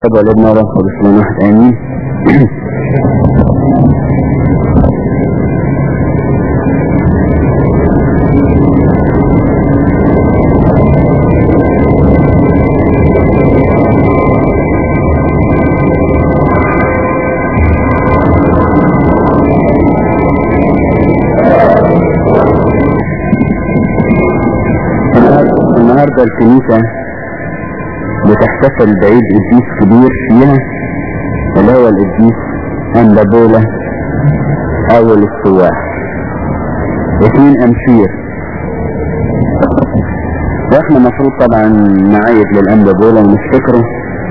طبعا لابن الله خلص واحد امين النهارده الكنيسة بتحتفل بعيد قديس كبير فيها اللي هو القديس أنبابولة أول السواح اثنين أمشير واحنا مفروض طبعا نعيد للأنبابولة ونفتكره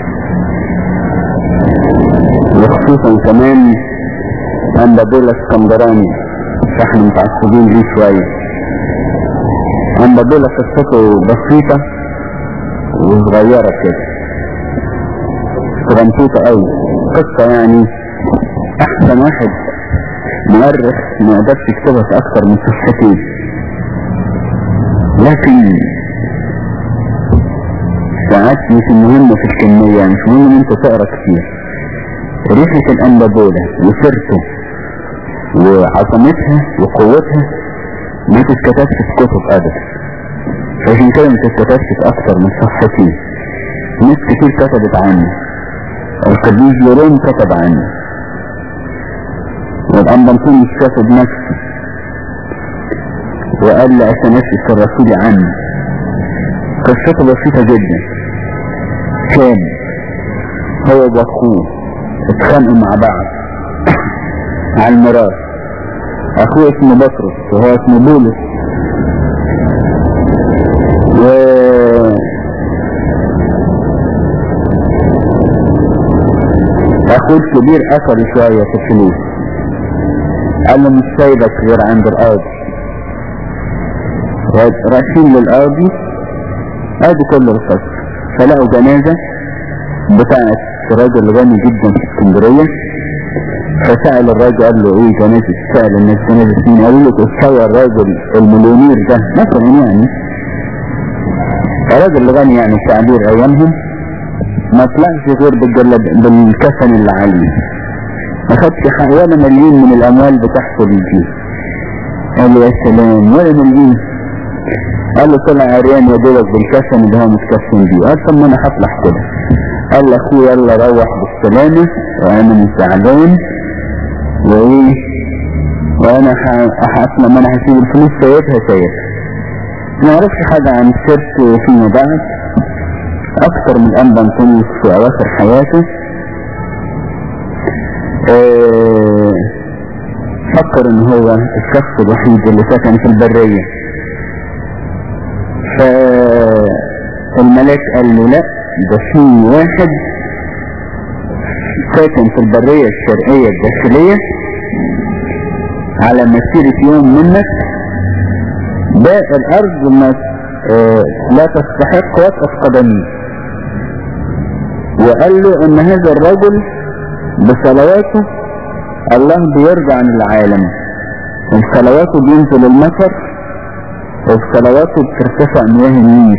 وخصوصا كمان أنبابولة اسكندراني فاحنا متعصبين ليه شوية أنبابولة قصته بسيطة وصغيرة كده صغنطوطة أوي قصة يعني أحسن واحد مؤرخ ما يقدرش يكتبها في أكثر من صفحتين لكن ساعات مش المهم في الكمية مش مهم إن أنت تقرا كتير ريحة الأنبابولة وسيرته وعظمتها وقوتها ما تتكتبش في كتب أبدا عشان كده ما تتكتبش في أكثر من صفحتين ناس كتير كتبت عنه القديس لورين كتب عنه والأنبنطوني شافه بنفسه وقال لأتنفس الرسول عنه قصته بسيطة جدا كان هو واخوه اتخانقوا مع بعض على الميراث اخوه اسمه بطرس وهو اسمه بولس و اخوه الكبير اثر شوية في الفلوس قال له مش سايبك غير عند القاضي رايحين للقاضي ادي كل القصة فلقوا جنازة بتاعت راجل غني جدا في اسكندرية فسأل الراجل قال له ايه جنازة سأل الناس جنازة مين قالوا له تستوى الراجل المليونير ده مثلا يعني الراجل الغني يعني التعبير ايامهم ما طلعش غير بالجلد بالكفن اللي عليه ما خدش حق ولا مليون من الاموال بتاعته الجيب قال له يا سلام ولا مليون قال له طلع عريان يا دوبك بالكفن اللي هو متكفن بيه قال طب ما انا هطلع كده قال له اخويا يلا روح بالسلامة وانا مش زعلان وايه وانا هطلع ما انا هسيب الفلوس سيدها سيدها ما اعرفش حاجة عن سيرته فيما بعد اكثر من انبا انطونيوس في اواخر حياته اه فكر ان هو الشخص الوحيد اللي سكن في البرية فالملاك قال له لا ده في واحد ساكن في البرية الشرقية الداخلية على مسيرة يوم منك ده الارض ما اه لا تستحق وقف قدمي وقال له ان هذا الرجل بصلواته الله بيرجع عن العالم وبصلواته بينزل المطر وبصلواته بترتفع مياه النيل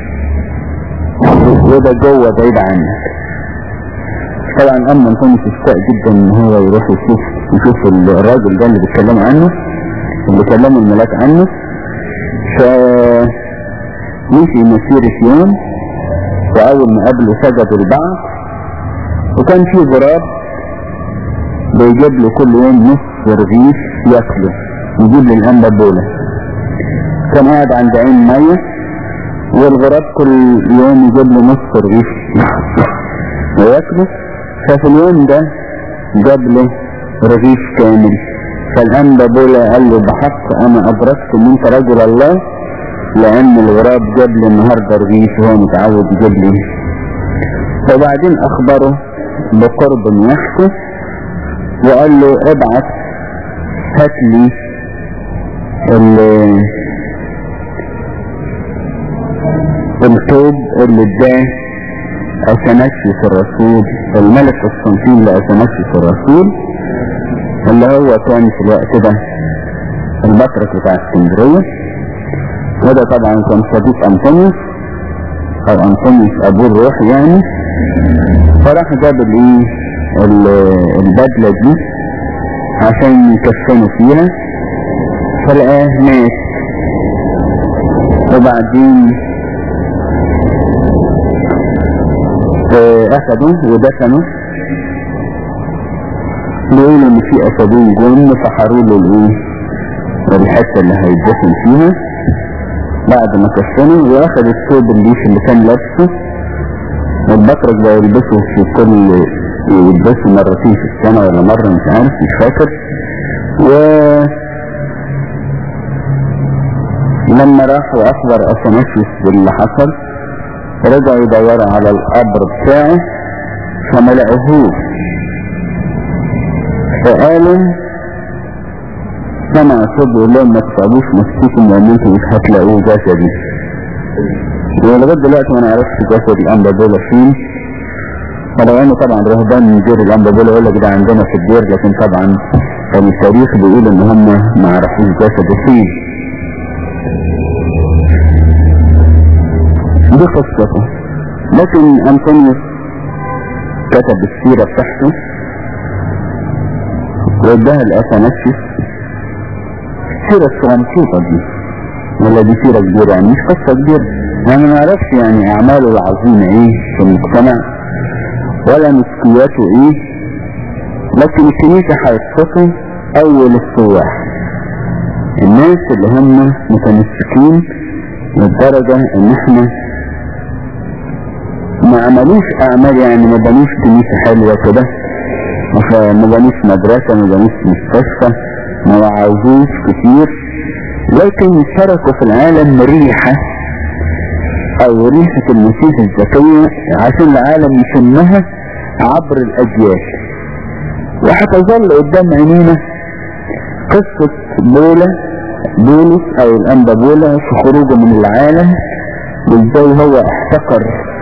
وده جوه بعيد عنك طبعا اما انطوني تستاء جدا ان هو يروح يشوف يشوف الراجل ده اللي بيتكلموا عنه اللي كلموا الملاك عنه ف مشي مسيرة يوم وأول ما قابله سجدوا لبعض وكان في غراب بيجيب له كل يوم نص رغيف ياكله يجيب لي الأنبابولة كان قاعد عند عين مية والغراب كل يوم يجيب له نص رغيف وياكله ففي اليوم ده جاب له رغيف كامل فالأنبابولة قال له بحق أنا أدركت إن أنت رجل الله لأن الغراب جاب لي النهاردة رغيف وهو متعود يجيب لي وبعدين أخبره بقرب يحكي وقال له ابعت هات لي الثوب اللي اداه أثناسيوس الرسول الملك قسطنطين لأثناسيوس الرسول اللي هو كان في الوقت ده البطرك بتاع اسكندرية وده طبعا كان صديق أنطونيوس أو أنطونيوس أبوه الروح يعني فراح جاب الايه ال- البدلة دي عشان يكفنوا فيها فلقاه مات وبعدين آه، اخدوه ودفنوا بيقولوا ان في اسدين جم فحروا له الايه الحته اللي هيدفن فيها بعد ما كفنوا واخد الثوب الليش اللي كان لابسه والبطرك ده يلبسه في كل يلبسه مرتين في السنة ولا مرة مش عارف مش فاكر و لما راح واخبر اثناسيوس باللي حصل رجعوا يدوروا على القبر بتاعه فما لقوهوش فقالوا سمع صوت بيقول لهم ما تصعبوش نفسكم لان انتوا مش هتلاقوه جسدي ولغايه دلوقتي ما نعرفش جسد الانبا دول فين ولو انه طبعا رهبان من دير الانبا دول يقول لك ده عندنا في الدير لكن طبعا التاريخ بيقول ان هم ما عرفوش جسده فين دي قصته لكن انطونيوس كتب السيرة بتاعته واداها لأثناسيوس السيرة الصغنطوطة دي ولا دي سيرة كبيرة يعني مش قصة كبيرة يعني ما نعرفش يعني أعماله العظيمة إيه في المجتمع ولا مسكياته إيه لكن الكنيسة هيتفقوا أول السواح الناس اللي هم متمسكين للدرجة إن إحنا ما عملوش أعمال يعني ما بنوش كنيسة حلوة كده ما بنوش مدرسة ما بنوش مستشفى ما وعوزوش كتير لكن تركوا في العالم ريحة او ريحة المسيح الزكية عشان العالم يشمها عبر الاجيال وهتظل قدام عينينا قصة بولا بولس او الانبا بولا في خروجه من العالم وازاي هو احتقر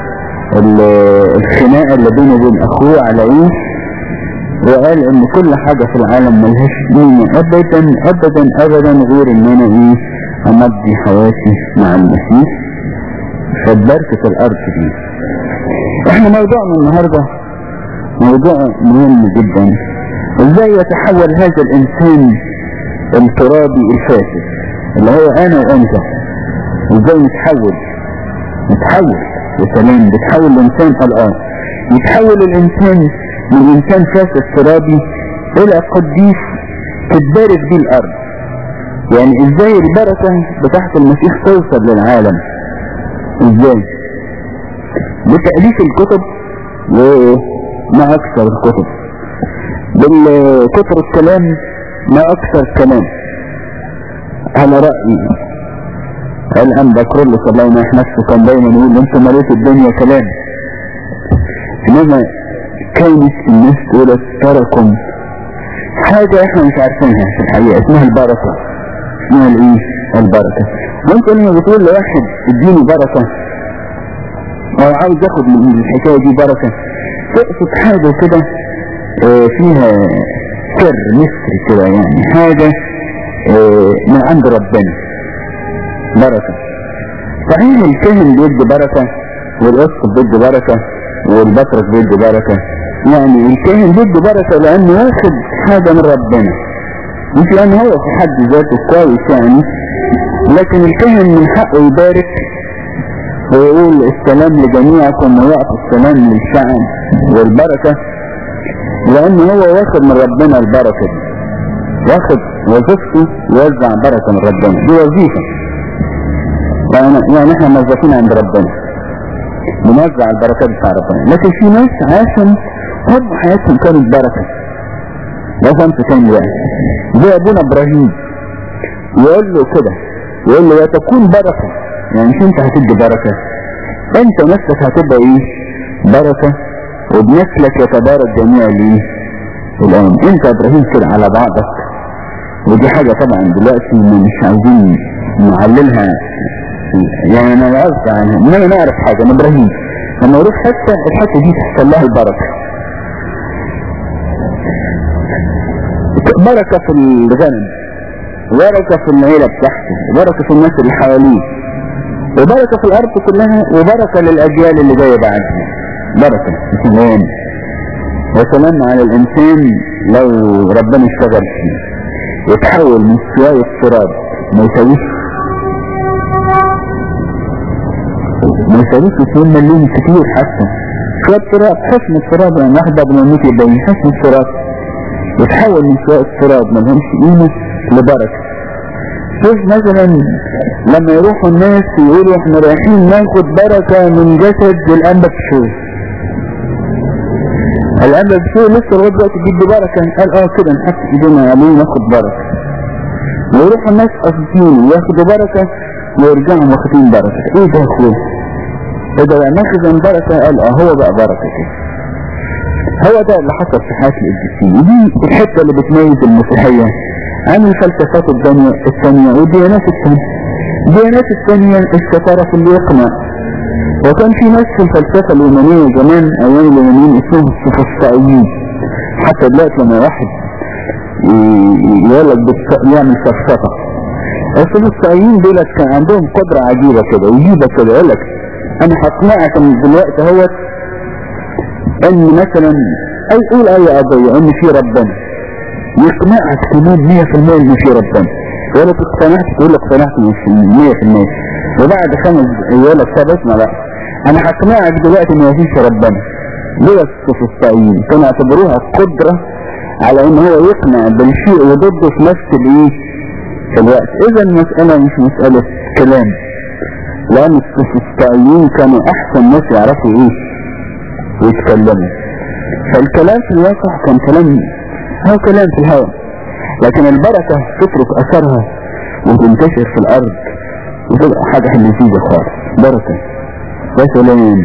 ال- الخناقة اللي بينه وبين اخوه على ايه وقال ان كل حاجة في العالم ملهاش قيمة ابدا ابدا ابدا غير ان انا ايه امضي حياتي مع المسيح فبركة الارض دي احنا موضوعنا النهاردة موضوع مهم جدا ازاي يتحول هذا الانسان الترابي الفاسد اللي هو انا وانت ازاي نتحول نتحول وسلام بتحول الانسان الان يتحول الانسان من انسان فاسد ترابي الى قديس تتبارك بيه الارض يعني ازاي البركة بتاعت المسيح توصل للعالم ازاي بتأليف الكتب وما اكثر الكتب بالكتر الكلام ما اكثر كلام على رأيي الان بكرولس الله يناح نفسه كان دايما يقول انتوا مليتوا الدنيا كلام انما كانت الناس تقول تركم حاجة احنا مش عارفينها في الحقيقة اسمها البركة اسمها الايه البركة وانت لما بتقول لواحد اديني بركة او عاوز ياخد من الحكاية دي بركة تقصد حاجة كده اه فيها سر مصري كده يعني حاجة اه من عند ربنا بركة صحيح الكاهن بيدي بركة والاسقف بيدي بركة والبطرك بيدي بركة يعني الكاهن بيدي بركة لانه واخد حاجة من ربنا مش لان هو في حد ذاته كويس يعني لكن الكاهن من حقه يبارك ويقول السلام لجميعكم ويعطي السلام للشعب والبركة لان هو واخد من ربنا البركة دي واخد وظيفته يوزع بركة من ربنا دي وظيفة يعني, يعني احنا موظفين عند ربنا بنوزع البركات بتاع ربنا لكن في ناس عاشوا هم حياتهم كانت بركة ده فهمت تاني بقى زي ابونا ابراهيم يقول له كده يقول له وتكون بركة يعني مش انت هتدي بركة انت نفسك هتبقى ايه بركة وبنسلك يتبارك جميع الايه الان انت ابراهيم كده على بعضك ودي حاجة طبعا دلوقتي مش عايزين نعللها يعني انا قصدي عنها انما نعرف حاجة من ابراهيم لما يروح حتة الحتة دي تحصل لها البركة بركة في الغنم بركة في العيلة بتاعته بركة في الناس اللي حواليه وبركة في الارض كلها وبركة للاجيال اللي جاية بعدها بركة سلام وسلام على الإنسان لو ربنا اشتغل فيه يتحول من شوية تراب ما يساويش ما يساويش 2 مليون كتير حتى شوية تراب حسن التراب يعني واحد قبل ما يموت يبين حسن التراب يتحول من شوية تراب ما لهمش قيمة لبركة شوف مثلا لما يروحوا الناس يقولوا احنا رايحين ناخد بركة من جسد الأنبا بشوي الأنبا بشوي لسه لغاية دلوقتي بيدي بركة قال اه كده نحط ايدينا عليه ناخد بركة ويروحوا الناس قاصدين وياخدوا بركة ويرجعوا واخدين بركة ايه ده يا اخويا؟ ايه ده بقى مخزن بركة قال اه هو بقى بركة كده هو ده اللي حصل في حياة القديسين ودي الحتة اللي بتميز المسيحية عن الفلسفات الدنيا الثانية والديانات الثانية الديانات الثانية الشطارة في اللي يقنع وكان في ناس في الفلسفة اليونانية زمان أيام اليونانيين اسمهم السفسطائيين حتى دلوقتي لما واحد يقول لك يعمل فلسفة السفسطائيين دولت كان عندهم قدرة عجيبة كده ويجيبك كده يقول لك أنا هقنعك من دلوقتي هو إن مثلا أي قول أي قضية إن في ربنا يقنعك كمان 100% ان في ربنا يقول لك اقتنعت تقول لك اقتنعت 100% وبعد خمس يقول لك طب اسمع بقى انا هقنعك دلوقتي ان مفيش ربنا ليه السفسطائيين كانوا اعتبروها قدرة على ان هو يقنع بالشيء وضده في نفس الايه الوقت اذا المسألة مش مسألة كلام لان السفسطائيين كانوا احسن ناس يعرفوا ايه ويتكلموا فالكلام في الواقع كان كلام هو كلام في الهواء لكن البركة تترك أثرها وتنتشر في الأرض وتبقى حاجة لذيذة خالص بركة يا سلام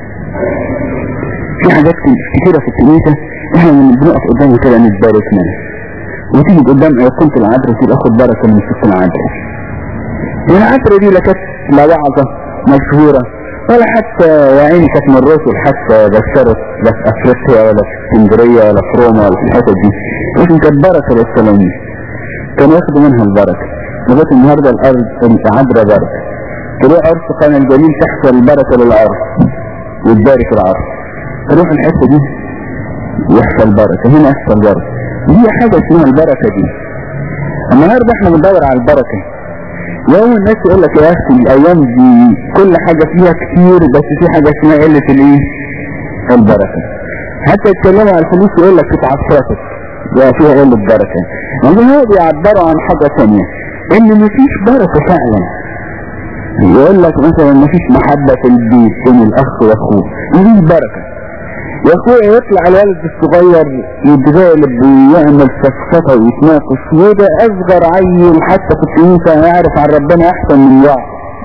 في حاجات كتيرة في الكنيسة احنا لما بنقف قدامها كده نتبارك منها وتيجي قدام ايقونة العذراء تبقى اخد بركة من ست العذراء العذراء دي لا كانت لا وعظة مشهورة ولا حتى يا عيني كانت من الرسل حتى بشرت لا في افريقيا ولا في اسكندريه ولا في روما ولا في الحتت دي لكن كانت بركه للتلاميذ كانوا ياخدوا منها البركه لغايه النهارده الارض العذراء بركه تروح عرس قنا الجميل تحصل البركه للعرس وتبارك العرس تروح الحته دي يحصل بركه هنا يحصل بركه دي حاجه اسمها البركه دي النهارده احنا بندور على البركه يوم الناس يقول لك يا اخي الايام دي كل حاجة فيها كتير بس في حاجة اسمها قلة الايه البركة حتى يتكلموا عن الفلوس يقول لك اتعفرتت يا فيها قلة بركة يعني هو بيعبروا عن حاجة تانية ان مفيش بركة فعلا يقول لك مثلا مفيش محبة في البيت بين الاخ واخوه مفيش بركة يا اخويا يطلع الولد الصغير يتغالب ويعمل سفسطة ويتناقش وده اصغر عيل حتى في الكنيسة يعرف عن ربنا احسن من بعض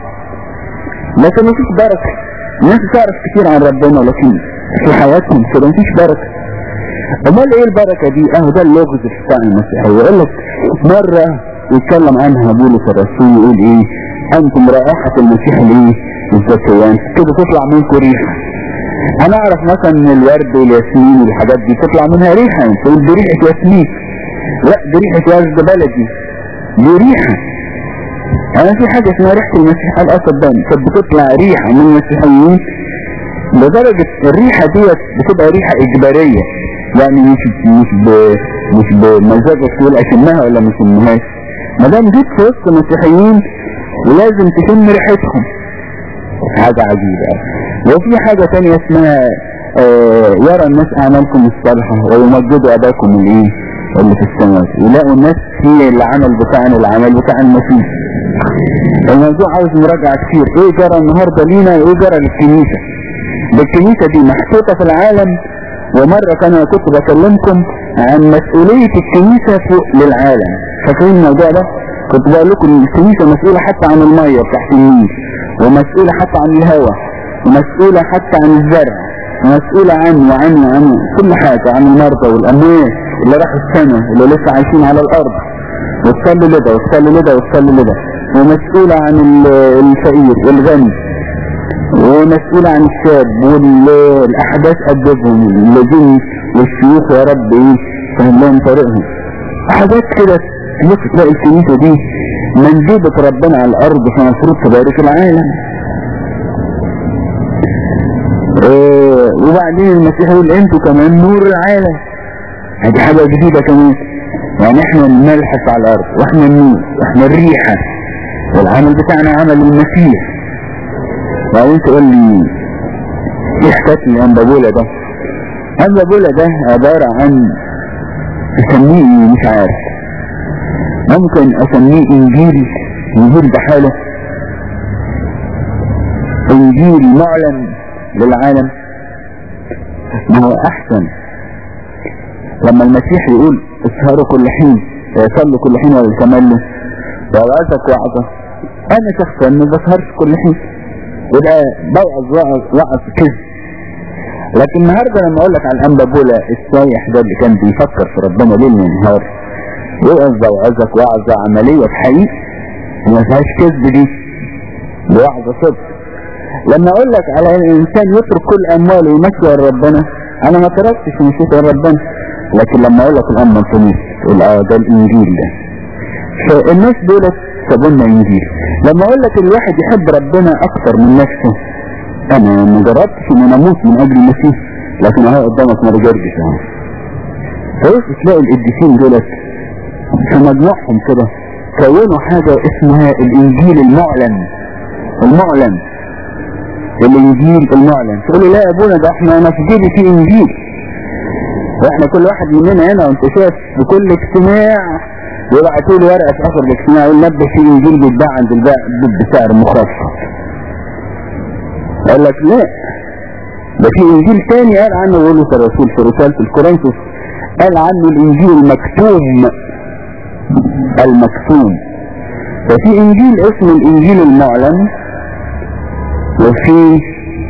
لكن مفيش بركة الناس تعرف كتير عن ربنا لكن في حياتهم كده مفيش بركة امال ايه البركة دي اهو ده اللغز بتاع المسيحية يقول لك مرة يتكلم عنها بولس الرسول يقول ايه انتم رائحة المسيح الايه الزكيان كده تطلع منكم ريحة انا اعرف مثلا ان الورد والياسمين والحاجات دي تطلع منها ريحة تقول دي ريحة ياسمين لا دي ريحة ورد بلدي دي ريحة انا في حاجة اسمها ريحة المسيح الاسد ده كانت بتطلع ريحة من المسيحيين لدرجة الريحة ديت بتبقى ريحة اجبارية يعني مش مش ب مش بمزاجك تقول اشمها ولا ما اشمهاش ما دام جيت في وسط المسيحيين ولازم تشم ريحتهم حاجة عجيبة وفي حاجة تانية اسمها آه يرى الناس اعمالكم الصالحة ويمجدوا اباكم الايه اللي في السماوات يلاقوا الناس هي العمل بتاعنا العمل بتاع المسيح الموضوع عاوز مراجعة كتير ايه جرى النهاردة لينا وايه جرى للكنيسة الكنيسة دي محطوطة في العالم ومرة كان كنت بكلمكم عن مسؤولية الكنيسة فوق للعالم فاكرين الموضوع ده كنت بقول لكم ان الكنيسة مسؤولة حتى عن المية تحت النيل ومسؤولة حتى عن الهواء ومسؤولة حتى عن الزرع ومسؤولة عن وعن وعن كل حاجة عن المرضى والأموات اللي راحوا السماء اللي لسه عايشين على الأرض وتصلي لده وتصلي لده وتصلي لده ومسؤولة عن الفقير والغني ومسؤولة عن الشاب والأحداث أدبهم الذين والشيوخ يا رب إيه فهم لهم طريقهم حاجات كده تلف تلاقي الكنيسة دي منجوبة ربنا على الأرض فمفروض تبارك العالم إيه وبعدين المسيح يقول انتوا كمان نور العالم هذه حاجة جديدة كمان يعني احنا الملح على الارض واحنا النور واحنا الريحة والعمل بتاعنا عمل المسيح وبعدين تقول لي ايه حكاية الانبابولة ده الانبابولة ده عبارة عن اسميه مش عارف ممكن اسميه انجيل انجيل بحاله انجيل معلن للعالم ما هو احسن لما المسيح يقول اسهروا كل حين صلوا كل حين ويتملوا ووعظك وعظة انا شخصا ما بسهرش كل حين وده بوعظ وعظ وعظ كذب لكن النهارده لما اقول لك على الانبابولا السايح ده اللي كان بيفكر في ربنا ليل ونهار يوعظ وعظك وعظة عملية حقيقة ما فيهاش كذب دي وعظة صدق لما اقول لك على الانسان يترك كل امواله ويمشي ورا ربنا انا ما تركتش ومشيت ورا ربنا لكن لما اقول لك الام الخميس تقول اه ده الانجيل ده فالناس دولت سابوا لنا انجيل لما اقول لك الواحد يحب ربنا اكتر من نفسه انا ما جربتش ان انا اموت من اجل المسيح لكن اهو قدامك ما رجعتش اهو فبص تلاقي القديسين دولت في مجموعهم كده كونوا حاجة اسمها الانجيل المعلن المعلن الانجيل المعلن تقول لي لا يا ابونا ده احنا انا في جيبي في انجيل واحنا كل واحد مننا هنا وانت شايف في كل اجتماع يبعتوا لي ورقه في اخر الاجتماع يقول نبه في انجيل بيتباع عند البائع بسعر مخفض قال لك لا ده في انجيل تاني قال عنه بولس الرسول في رساله الكورنثوس قال عنه الانجيل المكتوم المكتوم ففي انجيل اسمه الانجيل المعلن وفي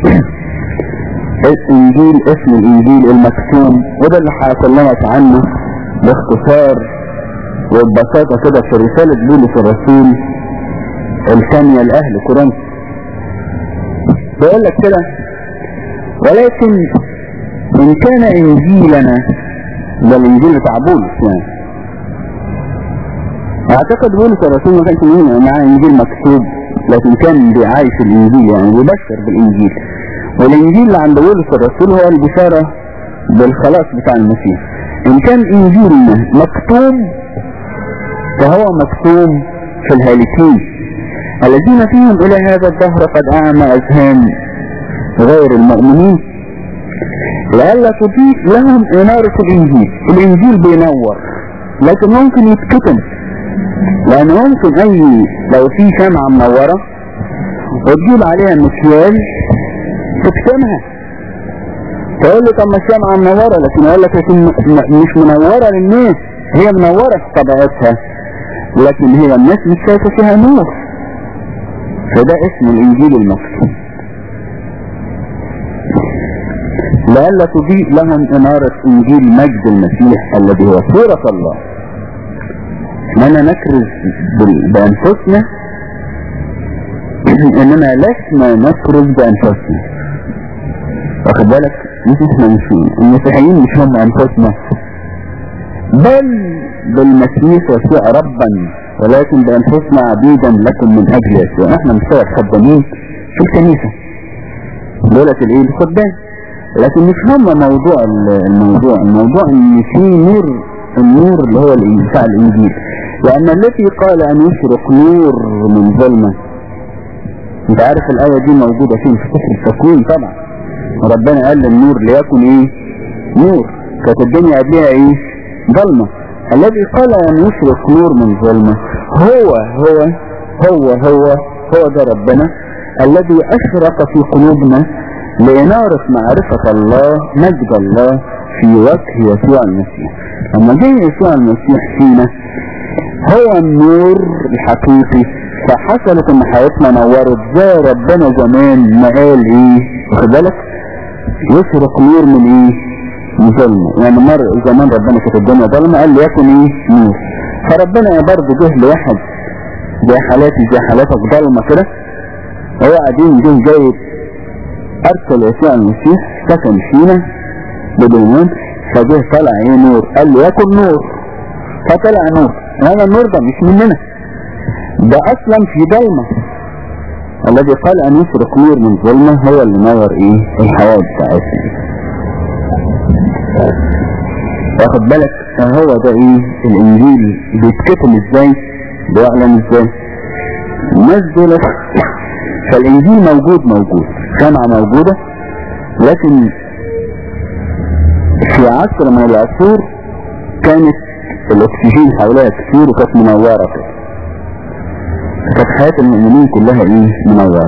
انجيل اسم الانجيل المكتوم وده اللي هكلمك عنه باختصار وببساطة كده في رسالة بولس الرسول الثانية لأهل كورنث بيقول لك كده ولكن إن كان إنجيلنا ده الإنجيل بتاع بولس يعني أعتقد بولس الرسول ما كانش معاه إنجيل مكتوب لكن كان بيعايش الإنجيل يعني بيبشر بالإنجيل والإنجيل اللي عند بولس الرسول هو البشارة بالخلاص بتاع المسيح إن كان إنجيلنا مكتوم فهو مكتوم في الهالكين الذين فيهم إلى هذا الدهر قد أعمى أذهان غير المؤمنين لئلا تضيء لهم إنارة الإنجيل الإنجيل بينور لكن ممكن يتكتم لأن ممكن أي لو في شمعة منورة وتجيب عليها مكيال تكتمها تقول لي طب ما الشمعة منورة لكن أقول لك لكن مش منورة للناس هي منورة في طبيعتها لكن هي الناس مش شايفة فيها نور فده اسم الإنجيل المكتوب لئلا تضيء لهم إنارة إنجيل مجد المسيح الذي هو صورة الله اننا نكرز بانفسنا اننا لسنا نكرز بانفسنا واخد بالك مش احنا مش المسيحيين مش هم انفسنا بل بالمسيح يسوع ربا ولكن بانفسنا عبيدا لكم من اجل يسوع احنا مش سوى خدامين في الكنيسة دولة الايه الخدام لكن مش هم موضوع الموضوع الموضوع ان في نور النور اللي هو بتاع الانجيل لان الذي قال ان يشرق نور من ظلمة انت عارف الاية دي موجودة فين في سفر التكوين طبعا ربنا قال للنور ليكن ايه نور كانت الدنيا قبلها ايه ظلمة الذي قال ان يشرق نور من ظلمة هو هو هو هو هو ده ربنا الذي اشرق في قلوبنا لإنارة معرفة الله مجد الله في وجه يسوع المسيح لما جه يسوع المسيح فينا هو النور الحقيقي فحصلت ان حياتنا نورت زي ربنا زمان ما قال ايه واخد بالك يشرق نور من ايه من ظلمه يعني مر زمان ربنا كانت الدنيا ظلمه قال ليكن ايه نور فربنا برضه جه لواحد زي حالاتي زي حالاتك ظلمه كده هو قاعدين جه جايب ارسل يسوع المسيح سكن فينا بدون فجه طلع ايه نور قال له يكن نور فطلع نور هذا النور ده مش مننا ده اصلا في ضلمه الذي قال ان يشرق نور من ظلمة هو اللي نور ايه الحياة بتاعتنا واخد بالك هو ده ايه الانجيل بيتكتب ازاي بيعلن ازاي الناس دول فالانجيل موجود موجود جامعة موجودة لكن في عصر من العصور كانت الاكسجين حواليها كتير وكانت منورة كده كانت حياة المؤمنين كلها ايه منورة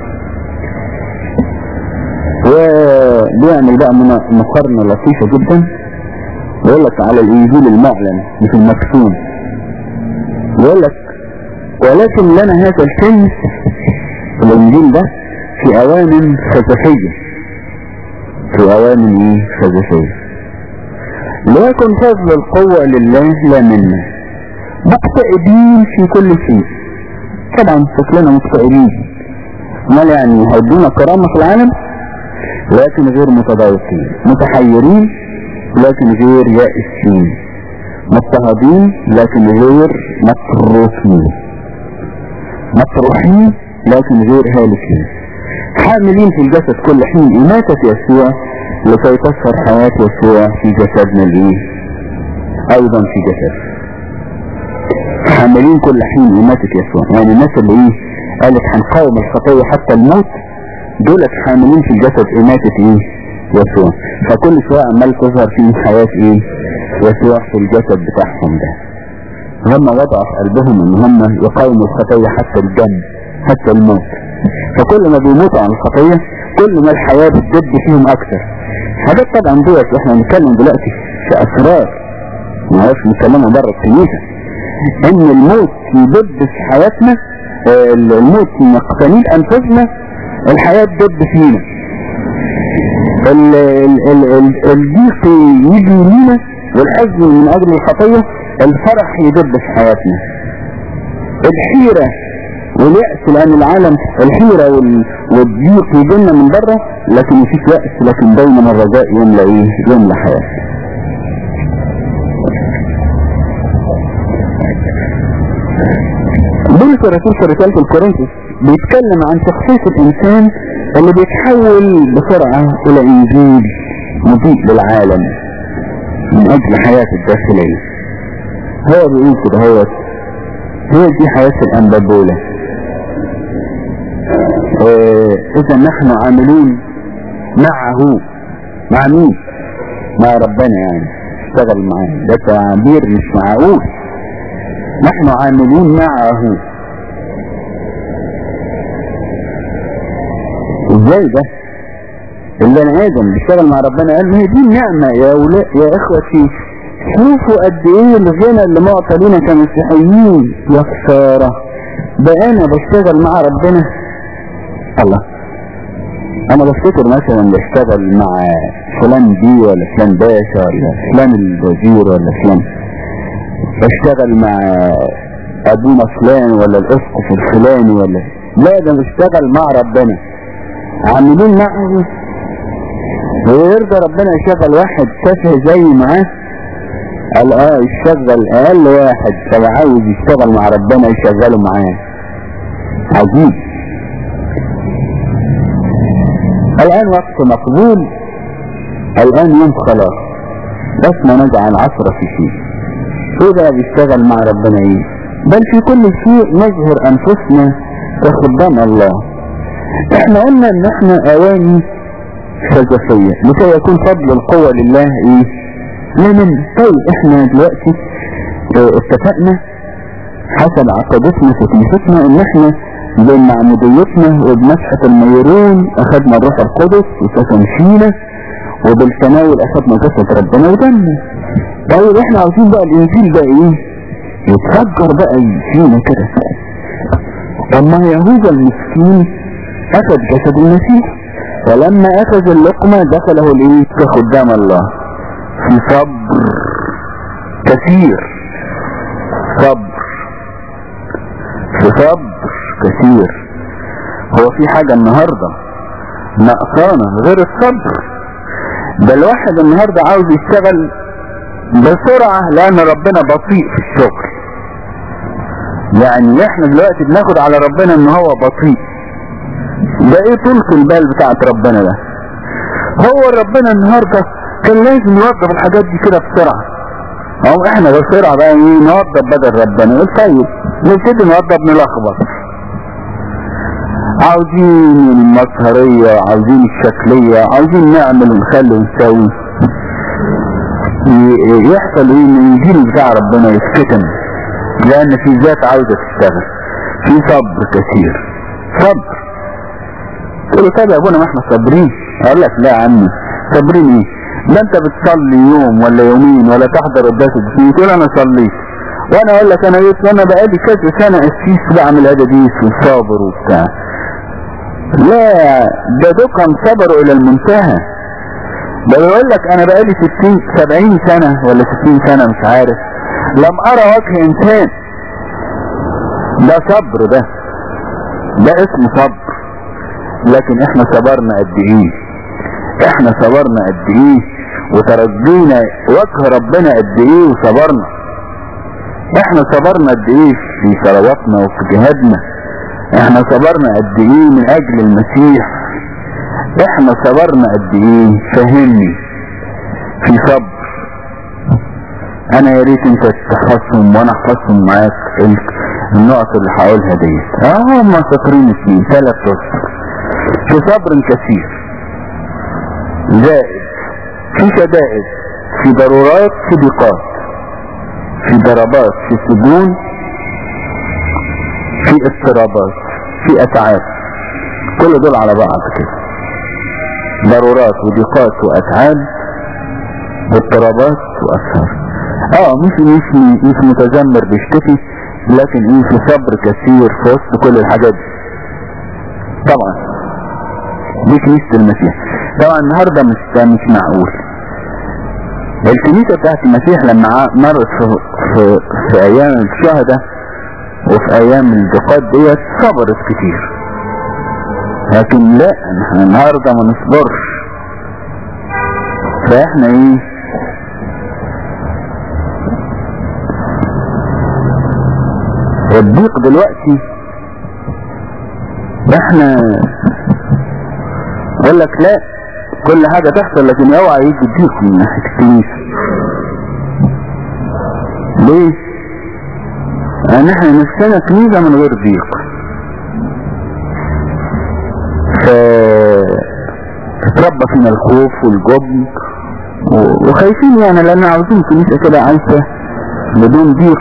وبيعمل بقى مقارنة لطيفة جدا يقول لك على الانجيل المعلن مش المكتوم يقول لك ولكن لنا هذا الكنز الانجيل ده في اوان خزفية في اوان ايه خزفية ليكن فضل القوة لله لا منا مكتئبين في كل شيء طبعا شكلنا مكتئبين امال يعني هيدونا كرامة في العالم لكن غير متضايقين متحيرين لكن غير يائسين مضطهدين لكن غير مطروحين مطروحين لكن غير هالكين حاملين في الجسد كل حين إماتة يسوع لكي تظهر حياة يسوع في جسدنا الايه ايضا في جسد حاملين كل حين إماتة يسوع يعني الناس اللي ايه قالت هنقاوم الخطية حتى الموت دولت حاملين في الجسد إماتة ايه يسوع فكل شوية عمال تظهر فيهم حياة ايه يسوع في الجسد بتاعهم ده هم وضعوا في قلبهم ان هم يقاوموا الخطية حتى الجنب حتى الموت فكل ما بيموتوا عن الخطية كل ما الحياة بتدب فيهم اكثر حاجات طبعا دوت احنا بنتكلم دلوقتي في اسرار ما هوش بنتكلموا بره الكنيسة ان الموت يدب في حياتنا الموت نقتنين انفسنا الحياة تدب فينا الضيق يجي لينا والحزن من اجل الخطية الفرح يدب في حياتنا الحيرة واليأس لان العالم الحيرة والضيق يجينا من بره لكن مفيش يأس لكن دايما الرجاء يملى ايه يملى حياتنا بولس الرسول في رسالة الكورنثوس بيتكلم عن شخصية الانسان اللي بيتحول بسرعة الى انجيل مضيء للعالم من اجل حياته الداخلية هو بيقول كده هو هي دي حياة الانبابولة اه اذا نحن عاملون معه مع مين مع ربنا يعني اشتغل معاه ده تعبير مش معقول نحن عاملون معه ازاي ده البني ادم بيشتغل مع ربنا قال ما هي دي النعمة يا ولاء يا اخوتي شوفوا قد ايه الغنى اللي معطى لنا كمسيحيين يا خسارة ده انا بشتغل مع ربنا الله انا بفتكر مثلا بشتغل مع فلان دي ولا فلان باشا ولا فلان الوزير ولا فلان بشتغل مع ابونا فلان ولا الاسقف الفلاني ولا لا ده بشتغل مع ربنا عاملين معه ويرضى ربنا يشغل واحد تافه زي معاه قال اه يشغل اقل واحد طب عاوز يشتغل مع ربنا يشغله معاه عجيب الان وقت مقبول الان يوم خلاص بس ما نجعل عشرة في شيء ايه بقى بيشتغل مع ربنا ايه بل في كل شيء نظهر انفسنا كخدام الله احنا قلنا ان احنا اواني فلسفية لكي يكون فضل القوة لله ايه لا من طيب احنا دلوقتي اه اتفقنا حسب عقيدتنا في كنيستنا ان احنا بمعموديتنا وبمسحة الميرون اخدنا الروح القدس وسكن فينا وبالتناول اخدنا جسد ربنا ودمنا طيب احنا عاوزين بقى الانجيل ده ايه يتفجر بقى فينا كده طب ما يهوذا المسكين اخذ جسد المسيح ولما اخذ اللقمة دخله الايه كخدام الله في صبر كثير صبر في صبر كثير هو في حاجة النهاردة نقصانة غير الصبر ده الواحد النهاردة عاوز يشتغل بسرعة لان ربنا بطيء في الشغل يعني احنا دلوقتي بناخد على ربنا ان هو بطيء ده ايه طولة البال بتاعت ربنا ده هو ربنا النهاردة كان لازم يوظف الحاجات دي كده بسرعة او احنا بسرعة بقى ايه نوظف بدل ربنا يقول طيب نبتدي نوظف نلخبط عاوزين المظهرية عاوزين الشكلية عاوزين نعمل ونخلي ونسوي يحصل ايه ان الانجيل بتاع ربنا يتكتم لان في ذات عاوزة تشتغل في صبر كثير صبر تقول له طب يا ابونا ما احنا صابرين اقول لك لا يا عمي صابرين ايه لا انت بتصلي يوم ولا يومين ولا تحضر قداس الدين تقول انا صليت وانا اقول لك انا جيت وانا بقالي كذا سنه قسيس بعمل اداديس وصابر وبتاع لا ده دكان صبروا الى المنتهى ده بيقول لك انا بقالي 60 70 سنه ولا 60 سنه مش عارف لم ارى وجه انسان ده صبر ده ده اسمه صبر لكن احنا صبرنا قد ايه احنا صبرنا قد ايه وترجينا وجه ربنا قد ايه وصبرنا احنا صبرنا قد ايه في صلواتنا وفي جهادنا احنا صبرنا قد ايه من اجل المسيح احنا صبرنا قد ايه فهمني في صبر انا يا ريت انت تخصم وانا اخصم معاك النقط اللي هقولها ديت اه هم سطرين اثنين ثلاث اسطر في صبر كثير زائد في شدائد في ضرورات في ضيقات في ضربات في سجون في اضطرابات في اتعاب كل دول على بعض كده ضرورات وضيقات واتعاب واضطرابات واثار اه مش مش مش متذمر بيشتكي لكن ايه في صبر كثير في وسط كل الحاجات دي طبعا دي كنيسة المسيح طبعا النهاردة مش ده مش معقول الكنيسة بتاعت المسيح لما مرت في, في, في ايام الشهداء وفي ايام الضيقات ديت صبرت كتير لكن لا احنا النهاردة ما نصبرش فاحنا ايه الضيق دلوقتي احنا اقول لك لا كل حاجة تحصل لكن اوعى يجي الضيق من ناحية الكنيسة ليه؟ لان احنا نفسنا كنيسة من غير ضيق ف تتربى فينا الخوف والجبن وخايفين يعني لان عاوزين كنيسة كده عايشة بدون ضيق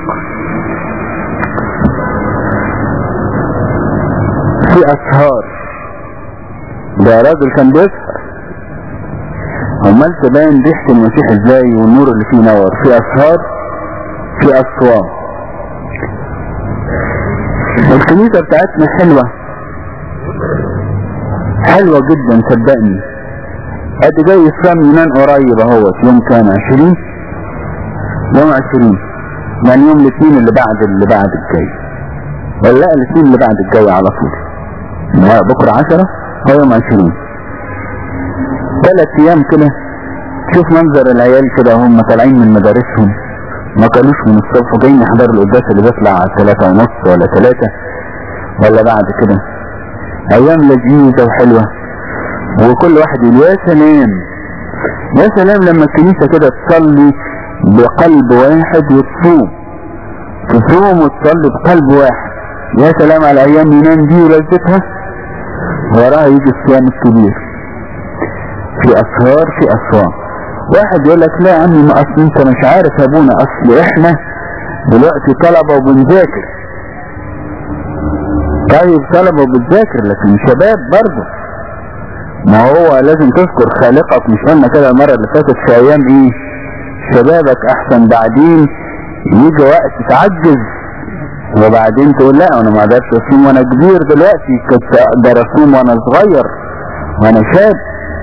في اسهار ده راجل كان بيسهر امال تبين ريحة المسيح ازاي والنور اللي فيه نور في اسهار في اسوار الكنيسة بتاعتنا حلوة حلوة جدا صدقني ادي جاي اسلام يونان قريب اهوت يوم كام عشرين يوم عشرين يعني يوم الاثنين اللي بعد اللي بعد الجاي ولا لا الاثنين اللي بعد الجاي على طول بكرة عشرة هو يوم عشرين ثلاث ايام كده شوف منظر العيال كده وهم طالعين من مدارسهم ما كانوش من الصبح وجايين يحضروا القداس اللي بيطلع على ثلاثة ونص ولا ثلاثة ولا بعد كده ايام لذيذة وحلوة وكل واحد يقول يا سلام يا سلام لما الكنيسة كده تصلي بقلب واحد وتصوم تصوم وتصلي بقلب واحد يا سلام على ايام ينام دي ولذتها وراها يجي الصيام الكبير في اسرار في اسوار واحد يقول لك لا يا عمي ما اصل انت مش عارف يا ابونا اصل احنا دلوقتي طلبة وبنذاكر طيب طلبة وبتذاكر لكن شباب برضه ما هو لازم تذكر خالقك مش قلنا كده المرة اللي فاتت في ايام ايه شبابك احسن بعدين يجي وقت تعجز وبعدين تقول لا انا ما اقدرش اصوم وانا كبير دلوقتي كنت اقدر اصوم وانا صغير وانا شاب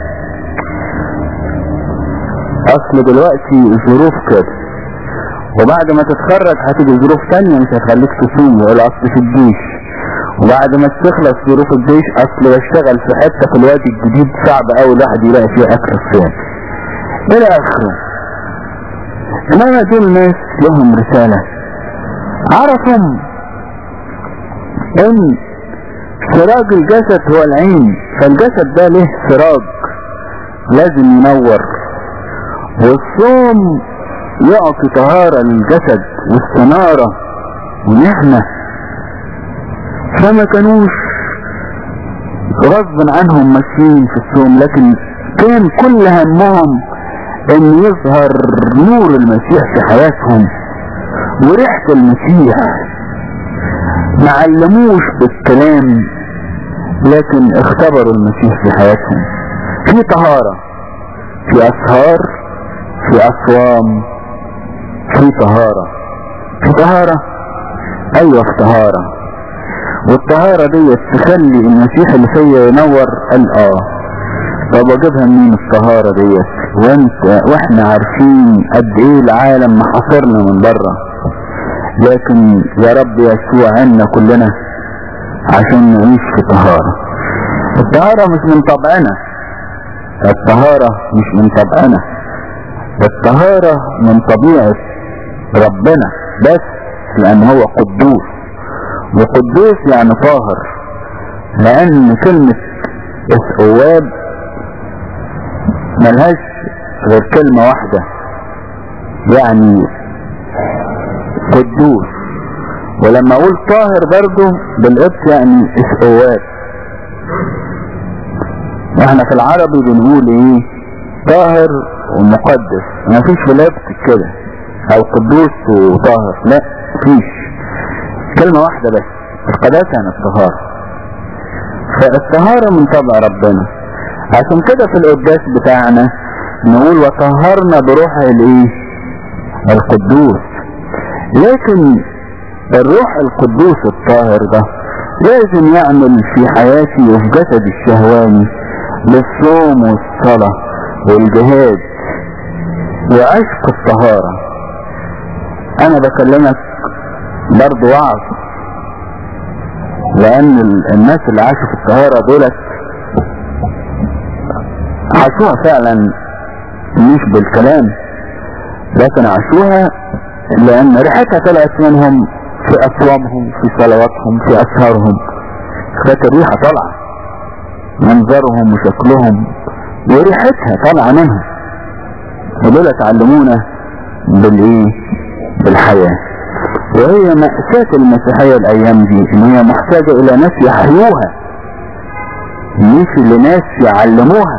اصل دلوقتي ظروف كده وبعد ما تتخرج هتيجي ظروف تانية مش هتخليك تصوم ولا اصل في الجيش وبعد ما تخلص ظروف الجيش اصل بشتغل في حتة في الوادي الجديد صعب اوي الواحد يلاقي فيها اكل الصيام الى اخره انما دول ناس لهم رسالة عرفوا ان سراج الجسد هو العين فالجسد ده له سراج لازم ينور والصوم يعطي طهارة للجسد واستنارة ونعمة فما كانوش غصبا عنهم ماشيين في الصوم لكن كان كل همهم ان يظهر نور المسيح في حياتهم وريحة المسيح ما علموش بالكلام لكن اختبروا المسيح في حياتهم في طهارة في اسهار في اصوام في طهارة في طهارة ايوه في طهارة والطهارة دي تخلي المسيح اللي فيا ينور قال اه طب اجيبها منين الطهارة ديت وانت واحنا عارفين قد ايه العالم محاصرنا من بره لكن يا رب يسوع عنا كلنا عشان نعيش في طهارة الطهارة مش من طبعنا الطهارة مش من طبعنا الطهارة من طبيعة ربنا بس لان هو قدوس وقدوس يعني طاهر لان كلمة اسقواب ملهاش غير كلمة واحدة يعني قدوس ولما اقول طاهر برضو بالقدس يعني اسقواب احنا في العربي بنقول ايه طاهر ومقدس ما فيش في القدس كده او قدوس وطاهر لا فيش كلمة واحدة بس القداسة يعني الطهارة فالطهارة من طبع ربنا عشان كده في القداس بتاعنا نقول وطهرنا بروح الايه القدوس لكن الروح القدوس الطاهر ده لازم يعمل في حياتي وفي جسدي الشهواني للصوم والصلاة والجهاد وعشق الطهارة انا بكلمك برضو وعظ لان الناس اللي عاشوا في الطهارة دولت عاشوها فعلا مش بالكلام لكن عاشوها لان ريحتها طلعت منهم في اصوامهم في صلواتهم في اسهارهم كانت الريحة طالعة منظرهم وشكلهم وريحتها طالعة منهم ودول اتعلمونا بالايه بالحياة وهي مأساة المسيحية الايام دي ان هي محتاجة الى ناس يحيوها مش لناس يعلموها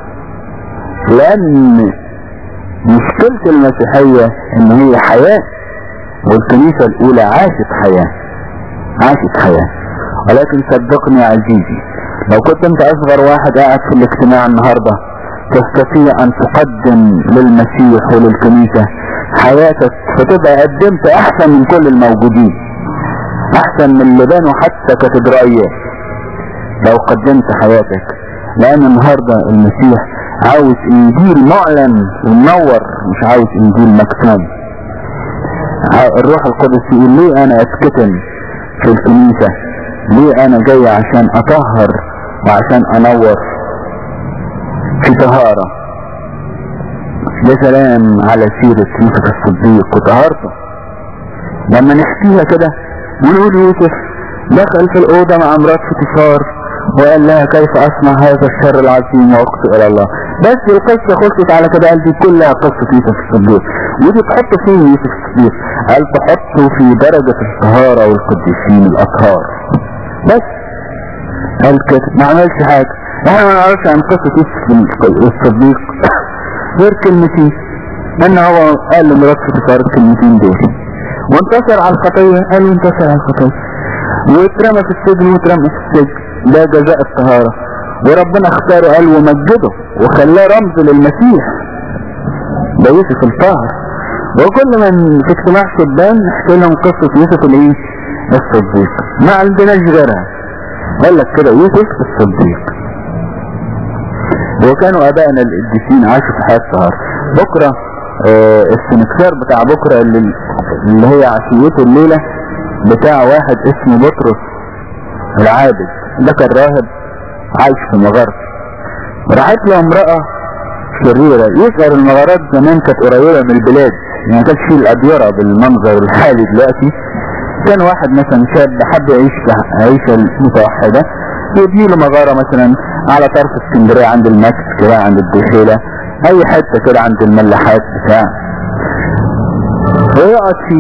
لان مشكلة المسيحية ان هي حياة والكنيسة الاولى عاشت حياة عاشت حياة ولكن صدقني يا عزيزي لو كنت انت اصغر واحد قاعد في الاجتماع النهاردة تستطيع ان تقدم للمسيح وللكنيسة حياتك فتبقى قدمت احسن من كل الموجودين احسن من اللي بانوا حتى كاتدرائيات لو قدمت حياتك لان النهاردة المسيح عاوز انجيل معلن ومنور مش عاوز انجيل مكتوم الروح القدس يقول ليه انا اتكتم في الكنيسة ليه انا جاي عشان اطهر وعشان انور في طهارة يا سلام على سيرة يوسف الصديق وطهارته لما نحكيها كده ونقول يوسف دخل في الأوضة مع مرات فطفار وقال لها كيف أصنع هذا الشر العظيم وأقصد إلى الله بس القصة خلصت على كده قال دي كلها قصة يوسف الصديق ودي تحط فين يوسف الصديق قال تحطه في درجة الطهارة والقديسين الأطهار بس قال كده ما عملش حاجة احنا ما نعرفش عن قصة يوسف الصديق غير كلمتين ان هو قال لمرات فطفار الكلمتين دول وانتصر على الخطية قال وانتصر على الخطية واترمى في السجن واترمى في السجن ده جزاء الطهارة وربنا اختاره قال ومجده وخلاه رمز للمسيح ده يوسف الطاهر وكل من في اجتماع شبان نحكي لهم قصة يوسف الايه الصديق ما عندناش غيرها قال لك كده يوسف الصديق وكانوا ابائنا القديسين عاشوا في حياة الطهارة بكرة آه السنكسار بتاع بكرة اللي, اللي هي عشيته الليلة بتاع واحد اسمه بطرس العابد ده كان راهب عايش في مغارة راحت له امرأة شريرة يظهر المغارات زمان كانت قريبة من البلاد يعني ما كانش فيه الأديرة بالمنظر الحالي دلوقتي كان واحد مثلا شاب حب يعيش عيشة متوحدة يبني له مغارة مثلا على طرف اسكندرية عند الماكس كده عند الدخيلة اي حتة كده عند الملاحات بتاع ويقعد فيه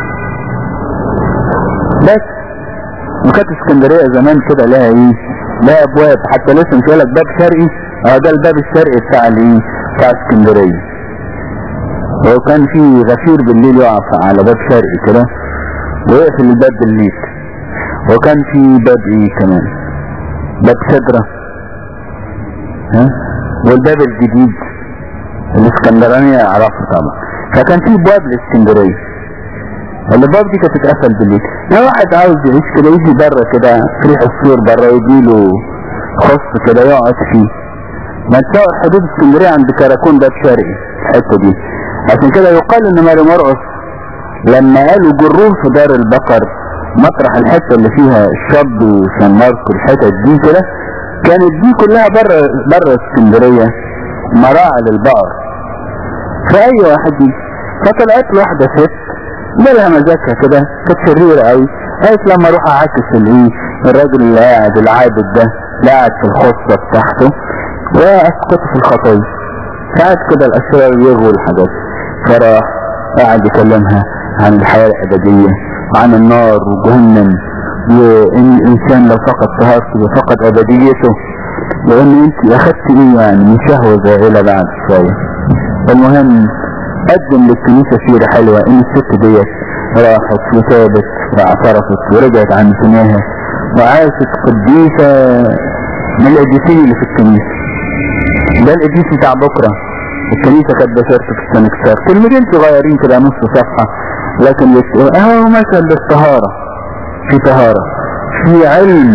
بس وكانت اسكندرية زمان كده لها ايه لها ابواب حتى لسه مش لك باب شرقي اه ده الباب الشرقي بتاع الايه بتاع اسكندرية وكان في غفير بالليل يقع على باب شرقي كده ويقفل الباب بالليل وكان في باب ايه كمان باب شجرة ها والباب الجديد الاسكندرانية اعرفه طبعا فكان في ابواب الاسكندرية الابواب دي كانت تتقفل بالليل لو واحد عاوز يعيش كده يجي بره كده ريح السور بره يجيله خص كده يقعد فيه ما تصور حدود اسكندرية عند كراكون باب شرقي الحتة دي عشان كده يقال ان ماري مرقص لما قالوا جروه في دار البقر مطرح الحتة اللي فيها الشاب وسان ماركو الحتت دي كده كانت دي كلها بره بره اسكندرية مراعي للبقر فأي واحد دي فطلعت له واحدة ست جالها مزاجها كده كانت شريرة قوي قالت لما اروح اعاكس الايه الراجل اللي قاعد العابد ده اللي قاعد في الخصة بتاعته واسقطه في الخطايا ساعات كده الاشرار يغوا الحاجات فراح قاعد يكلمها عن الحياة الابدية وعن النار وجهنم وان الانسان لو فقد طهارته فقد ابديته وان انت اخدت ايه يعني من شهوة زائلة بعد شوية المهم قدم للكنيسة سيرة حلوة ان الست ديت راحت وتابت واعترفت ورجعت عن سناها وعاشت قديسة من القديسين اللي في الكنيسة ده القديس بتاع بكرة الكنيسة كانت بشرته في السنكسار كلمتين صغيرين كده نص صفحة لكن يت... اهو مثل للطهارة في طهارة في علم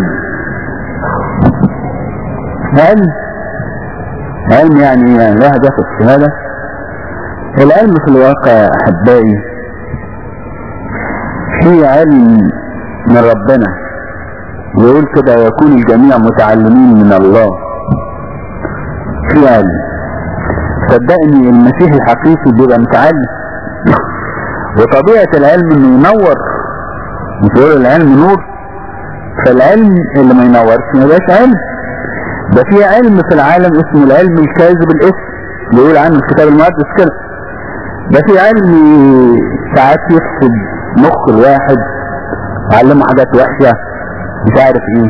علم علم يعني يعني الواحد ياخد شهادة العلم في الواقع يا احبائي في علم من ربنا ويقول كده يكون الجميع متعلمين من الله في علم صدقني المسيح الحقيقي بيبقى متعلم وطبيعة العلم انه ينور مش يقول العلم نور فالعلم اللي ما ينورش ما يبقاش علم ده في علم في العالم اسمه العلم الكاذب الاسم اللي يقول عنه الكتاب المقدس كده ده في علم ساعات يفسد مخ الواحد يعلمه حاجات وحشة مش عارف ايه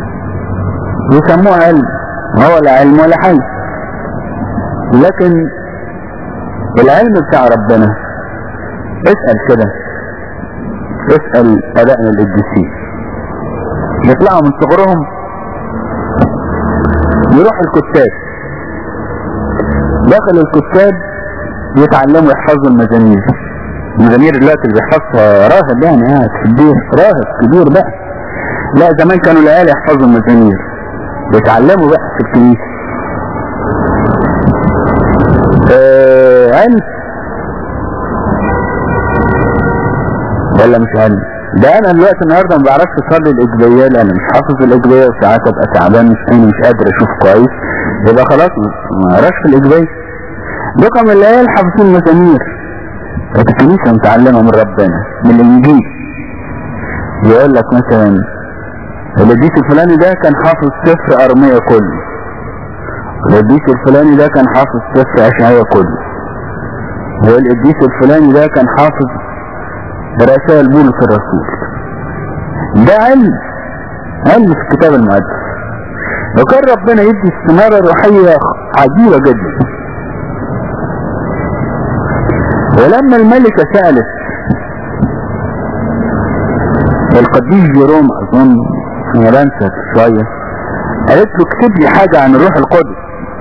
يسموه علم هو لا علم ولا حي لكن العلم بتاع ربنا اسأل كده اسأل ابائنا القديسين يطلعوا من صغرهم يروح الكتاب داخل الكتاب يتعلموا يحفظوا المزامير المزامير دلوقتي اللي بيحفظها راهب يعني قاعد في البيت راهب كبير بقى لا زمان كانوا العيال يحفظوا المزامير بيتعلموا بقى في الكنيسة آه علم ولا مش علم ده انا دلوقتي النهارده ما بعرفش اصلي الاجبيه لان مش حافظ الاجبيه وساعات ابقى تعبان مش عيني مش قادر اشوف كويس يبقى خلاص ما اقراش في الاجبيه رقم العيال حافظين مزامير كانت الكنيسه متعلمه من ربنا من الانجيل يقول لك مثلا القديس الفلاني ده كان حافظ سفر ارميه كله القديس الفلاني ده كان حافظ سفر اشعياء كله والقديس الفلاني ده كان حافظ رسائل بولس الرسول ده علم علم في الكتاب المقدس وكان ربنا يدي استمارة روحية عجيبة جدا ولما الملكة سألت القديس جيروم اظن انا بنسى شوية قالت له اكتب لي حاجة عن الروح القدس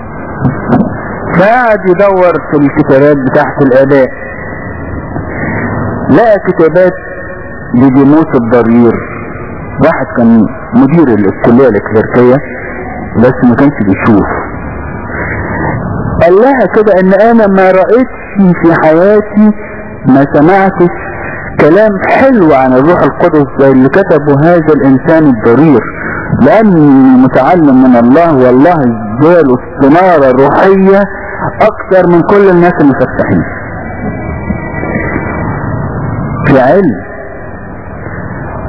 فقعد يدور في الكتابات بتاعت الآباء لقى كتابات لديموس الضرير واحد كان مدير الكلية الكليركية بس ما كانش بيشوف قال لها كده ان انا ما رأيتش في حياتي ما سمعتش كلام حلو عن الروح القدس زي اللي كتبه هذا الانسان الضرير لاني متعلم من الله والله اداله استنارة روحية اكتر من كل الناس المفتحين في علم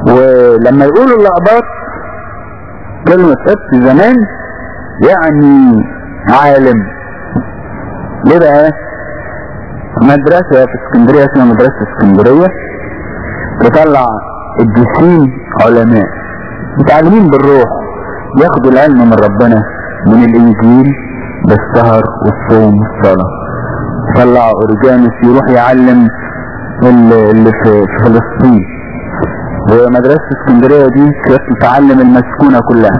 ولما يقولوا الأقباط كلمة قبط زمان يعني عالم ليه بقى مدرسة في اسكندرية اسمها مدرسة اسكندرية تطلع الدسين علماء متعلمين بالروح ياخدوا العلم من ربنا من الانجيل بالسهر والصوم والصلاة طلع اورجانس يروح يعلم اللي في فلسطين ومدرسة اسكندرية دي كانت تتعلم المسكونة كلها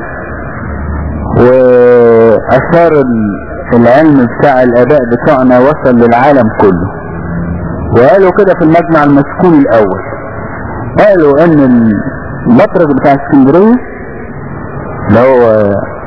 واثار العلم بتاع الاباء بتوعنا وصل للعالم كله وقالوا كده في المجمع المسكون الاول قالوا ان المطرق بتاع اسكندرية اللي هو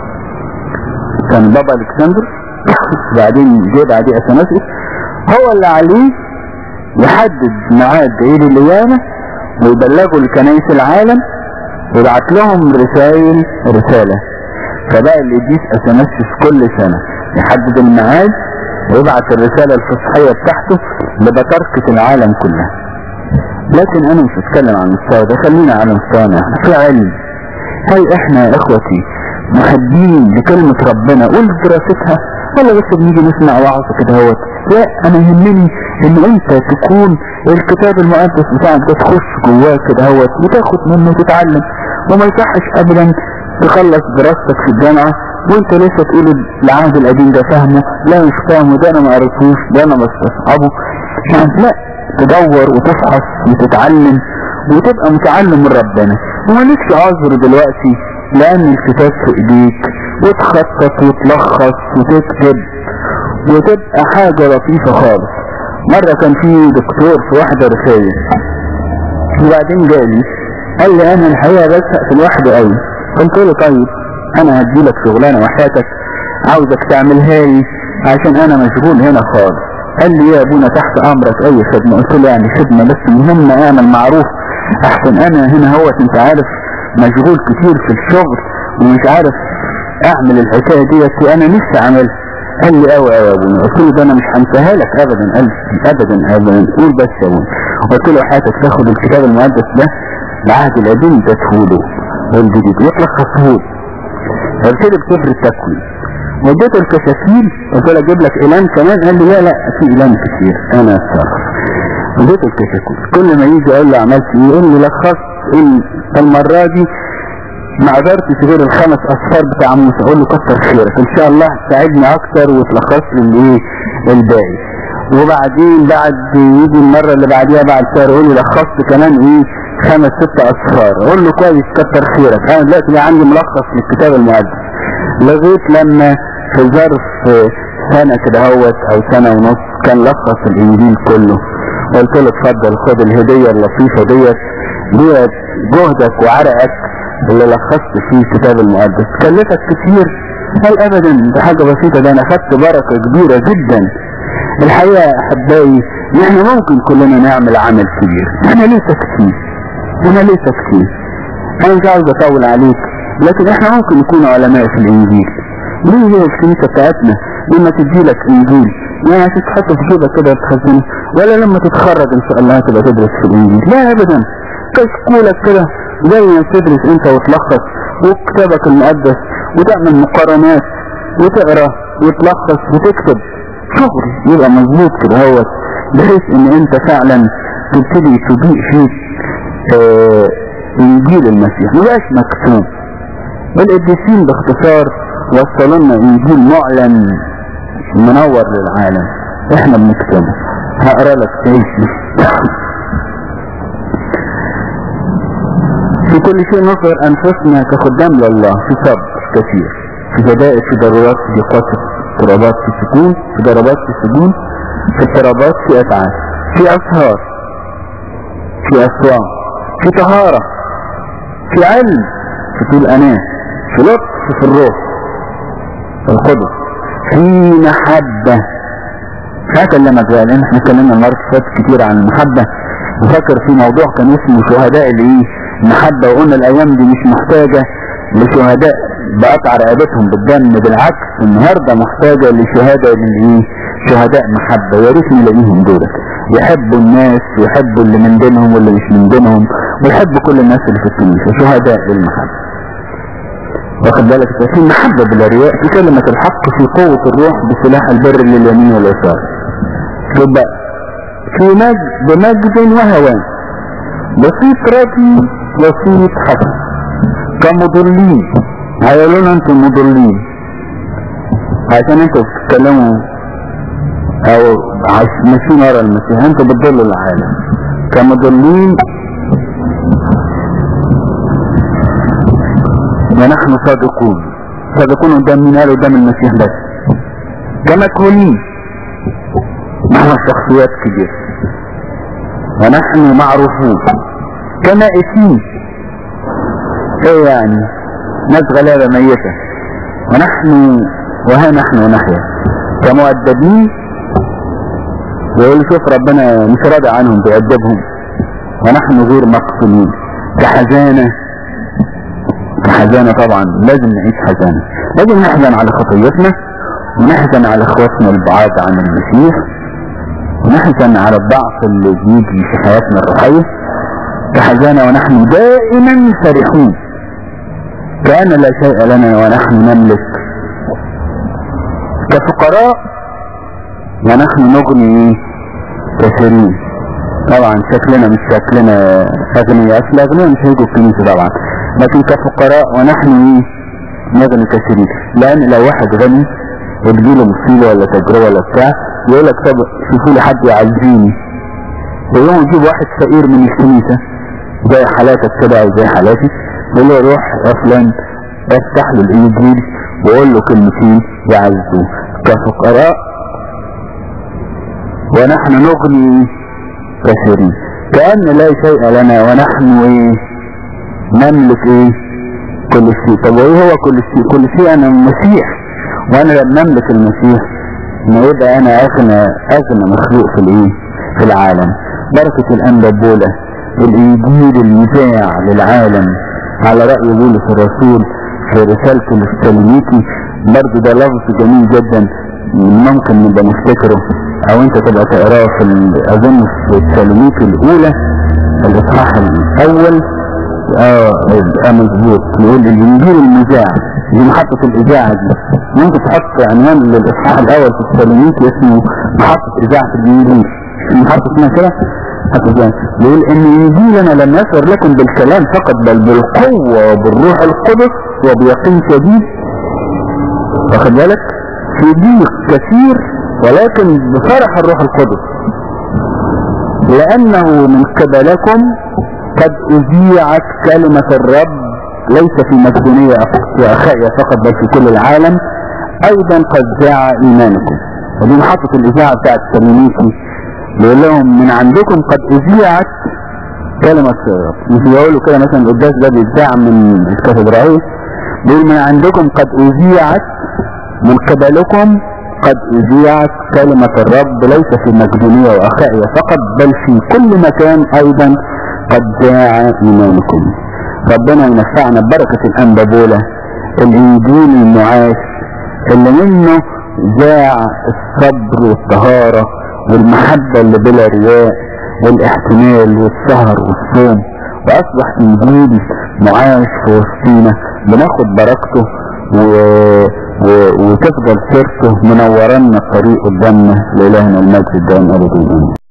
كان بابا الكسندر بعدين جه بعديه اثناسيوس هو اللي عليه يحدد ميعاد عيد القيامة ويبلغوا لكنائس العالم ويبعت لهم رسائل رسالة فبقى اللي يديس اثناسيوس كل سنة يحدد الميعاد ويبعت الرسالة الفصحية بتاعته لبطركة العالم كلها لكن انا مش هتكلم عن المستوى ده خلينا على مستوانا احنا في علم هل احنا يا اخوتي محبين لكلمة ربنا ولدراستها ولا بس بنيجي نسمع وعظ كده هوت لا انا يهمني ان انت تكون الكتاب المقدس بتاعك ده تخش جواه كده هوت وتاخد منه وتتعلم وما يصحش ابدا تخلص دراستك في الجامعة وانت لسه تقول العهد القديم ده فاهمه لا مش فاهمه ده انا ما قريتهوش ده انا بستصعبه يعني لا تدور وتفحص وتتعلم وتبقى متعلم من ربنا ومالكش عذر دلوقتي لان الكتاب في ايديك وتخطط وتلخص وتكتب وتبقى حاجة لطيفة خالص مرة كان في دكتور في واحدة رسالة وبعدين جالي قال لي انا الحقيقة بزهق في الوحدة قوي قلت له طيب انا هديلك شغلانة وحياتك عاوزك تعملها لي عشان انا مشغول هنا خالص قال لي يا ابونا تحت امرك اي خدمة قلت له يعني خدمة بس مهم اعمل معروف احسن انا هنا هو انت عارف مشغول كتير في الشغل ومش عارف اعمل الحكاية ديت وانا نفسي اعملها قال لي اوي اوي يا ابونا قلت له ده انا مش هنساها لك ابدا قال لي ابدا ابدا قول بس يا ابونا قلت له حياتك تاخد الكتاب المقدس ده العهد القديم ده تهوله والجديد يتلخصه قلت له بسفر التكوين وديته الكشاكيل قلت له اجيب لك اعلان كمان قال لي لا لا في اعلان كتير انا اتصرف وديته الكشاكيل كل ما يجي اقول له عملت ايه يقول لي لخصت المرة دي ما قدرتش غير الخمس اصفار بتاع موسى اقول له كتر خيرك ان شاء الله تساعدني اكتر وتلخص لي الايه الباقي وبعدين بعد يجي المرة اللي بعديها بعد شهر يقول لي لخصت كمان ايه خمس ست اصفار اقول له كويس كتر خيرك انا دلوقتي بقى عندي ملخص للكتاب المقدس لغايه لما في ظرف سنة كده هوت او سنة ونص كان لخص الانجيل كله قلت له اتفضل خد الهدية اللطيفة ديت ديت جهدك وعرقك اللي لخصت فيه الكتاب المقدس كلفك كتير قال ابدا ده حاجة بسيطة ده انا خدت بركة كبيرة جدا الحقيقة يا احبائي احنا ممكن كلنا نعمل عمل كبير احنا ليس كتير احنا ليس كتير انا مش عاوز اطول عليك لكن احنا ممكن نكون علماء في الانجيل ليه هي الكنيسة بتاعتنا لما تدي لك انجيل يعني عشان تحطه في جيبك كده تخزنه ولا لما تتخرج ان شاء الله تبقى تدرس في الانجيل لا ابدا كشكولك كده زي ما تدرس انت وتلخص وكتابك المقدس وتعمل مقارنات وتقرا وتلخص وتكتب شغل يبقى مظبوط كده هوت بحيث ان انت فعلا تبتدي تضيء فيك اه انجيل المسيح مبقاش مكتوب القديسين باختصار وصلوا لنا انجيل معلن منور للعالم احنا بنكتبه هقرا لك تعيش في كل شيء نظهر انفسنا كخدام لله في صبر كثير في شدائد في ضرورات في ضيقات في اضطرابات في سكون في ضربات في سجون في اضطرابات في اتعاب في اسهار في اسوام في طهارة في علم في طول امان في لطف في الروح في القدس في محبة مش هكلمك بقى لان احنا اتكلمنا المرة اللي فاتت كتير عن المحبة وفاكر في موضوع كان اسمه شهداء الايه المحبة وقلنا الايام دي مش محتاجة لشهداء بقطع رقبتهم بالدم بالعكس النهاردة محتاجة لشهادة للايه شهداء محبة يا ريت نلاقيهم دول يحبوا الناس ويحبوا اللي من دينهم واللي مش من دينهم ويحب كل الناس اللي في الكنيسة شهداء للمحبة واخد بالك في محبة بلا رياء في كلمة الحق في قوة الروح بسلاح البر لليمين واليسار يبقى في مجد بمجد وهوان بسيط راضي بسيط حسن كمضلين هيقولون انتم مضلين عشان انتوا بتتكلموا او ماشيين ورا المسيح انتوا بتضلوا العالم كمضلين ونحن صادقون صادقون قدام مين قال قدام المسيح بس كمكهولين معنا شخصيات كبيرة ونحن معروفون كمائتين ايه يعني ناس غلابة ميتة ونحن وها نحن ونحيا كمؤدبين يقول شوف ربنا مش راضي عنهم بيأدبهم ونحن غير مقتولين كحزانة كحزانة طبعا لازم نعيش حزانة لازم نحزن على خطيتنا ونحزن على اخواتنا البعاد عن المسيح ونحزن على الضعف اللي بيجي في حياتنا الروحية كحزانة ونحن دائما فرحون كأن لا شيء لنا ونحن نملك كفقراء ونحن نغني كثيرين طبعا شكلنا مش شكلنا اغنياء اصل اغنياء مش هيجوا الكنيسة طبعا لكن كفقراء ونحن ايه نغني كثيرين لان لو واحد غني وتجيله مصيبة ولا تجربة ولا بتاع يقول لك طب شوفوا لي حد يعزيني ويوم يجيب واحد فقير من الكنيسة زي حالاتك كده او زي حالاتي يقول له روح يا فلان افتح له الانجيل وقول له كلمتين يعزوه كفقراء ونحن نغني كثيرين كأن لا شيء لنا ونحن ايه نملك ايه كل شيء طب وايه هو كل شيء كل شيء انا المسيح وانا لما املك المسيح ما يبقى انا اغنى اغنى مخلوق في الايه في العالم بركة الانبابولة الانجيل المذاع للعالم على رأي بولس الرسول في رسالته للتلميذي برضه ده لفظ جميل جدا ممكن نبقى نفتكره او انت تبقى تقراه في اظن في التلميذ الاولى الاصحاح الاول اه اه مظبوط يقول الانجيل المذاع دي محطة الاذاعة دي ممكن تحط عنوان للاصحاح الاول في التلميذ اسمه محطة اذاعة الانجيل محطة اسمها كده يقول ان انجيلنا لم يصر لكم بالكلام فقط بل بالقوة وبالروح القدس وبيقين شديد واخد بالك في ضيق كثير ولكن بفرح الروح القدس لانه من قبلكم قد اذيعت كلمة الرب ليس في مقدونية واخائية فقط بل في كل العالم ايضا قد ذاع ايمانكم ودي محطة الاذاعة بتاعت التلميذي بيقول لهم من عندكم قد اذيعت كلمة الرب مش بيقولوا كده مثلا القداس ده بيتذاع من الكاتدرائية بيقول من عندكم قد اذيعت من قبلكم قد اذيعت كلمة الرب ليس في مقدونية واخائية فقط بل في كل مكان ايضا قد ذاع ايمانكم ربنا ينفعنا ببركة الانبابولة الانجيل المعاش اللي منه ذاع الصبر والطهارة والمحبة اللي بلا رياء والاحتمال والسهر والصوم واصبح انجيل معاش في وسطينا بناخد بركته و... و... وتفضل سيرته منورنا الطريق قدامنا لإلهنا المجد الدائم أبدا